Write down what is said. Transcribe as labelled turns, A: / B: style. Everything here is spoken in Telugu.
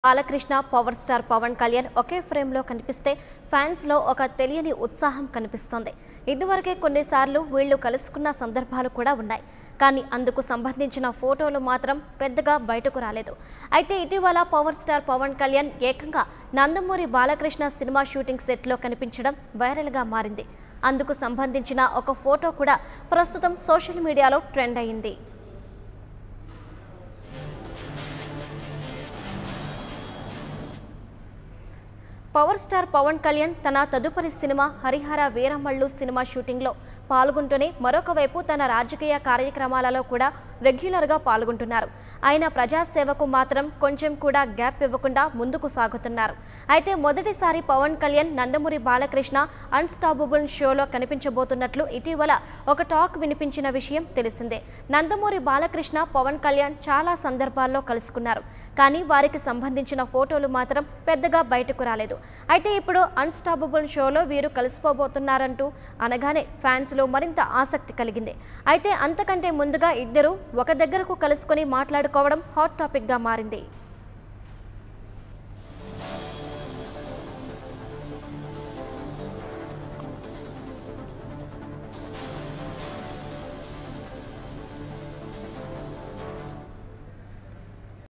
A: బాలకృష్ణ పవర్ స్టార్ పవన్ కళ్యాణ్ ఒకే ఫ్రేమ్లో కనిపిస్తే ఫ్యాన్స్లో ఒక తెలియని ఉత్సాహం కనిపిస్తోంది ఇదివరకే కొన్నిసార్లు వీళ్ళు కలుసుకున్న సందర్భాలు కూడా ఉన్నాయి కానీ అందుకు సంబంధించిన ఫోటోలు మాత్రం పెద్దగా బయటకు రాలేదు అయితే ఇటీవల పవర్ స్టార్ పవన్ కళ్యాణ్ ఏకంగా నందమూరి బాలకృష్ణ సినిమా షూటింగ్ సెట్లో కనిపించడం వైరల్గా మారింది అందుకు సంబంధించిన ఒక ఫోటో కూడా ప్రస్తుతం సోషల్ మీడియాలో ట్రెండ్ అయింది పవర్ స్టార్ పవన్ కళ్యాణ్ తన తదుపరి సినిమా హరిహర వీరమల్లు సినిమా షూటింగ్లో పాల్గొంటూనే మరొక వైపు తన రాజకీయ కార్యక్రమాలలో కూడా రెగ్యులర్గా పాల్గొంటున్నారు ఆయన ప్రజాసేవకు మాత్రం కొంచెం కూడా గ్యాప్ ఇవ్వకుండా ముందుకు సాగుతున్నారు అయితే మొదటిసారి పవన్ కళ్యాణ్ నందమూరి బాలకృష్ణ అన్స్టాపబుల్ షోలో కనిపించబోతున్నట్లు ఇటీవల ఒక టాక్ వినిపించిన విషయం తెలిసిందే నందమూరి బాలకృష్ణ పవన్ కళ్యాణ్ చాలా సందర్భాల్లో కలుసుకున్నారు కానీ వారికి సంబంధించిన ఫోటోలు మాత్రం పెద్దగా బయటకు రాలేదు అయితే ఇప్పుడు అన్స్టాపబుల్ షోలో వీరు కలిసిపోబోతున్నారంటూ అనగానే ఫ్యాన్స్లో మరింత ఆసక్తి కలిగింది అయితే అంతకంటే ముందుగా ఇద్దరు ఒక దగ్గరకు కలుసుకొని మాట్లాడుకోవడం హాట్ టాపిక్గా మారింది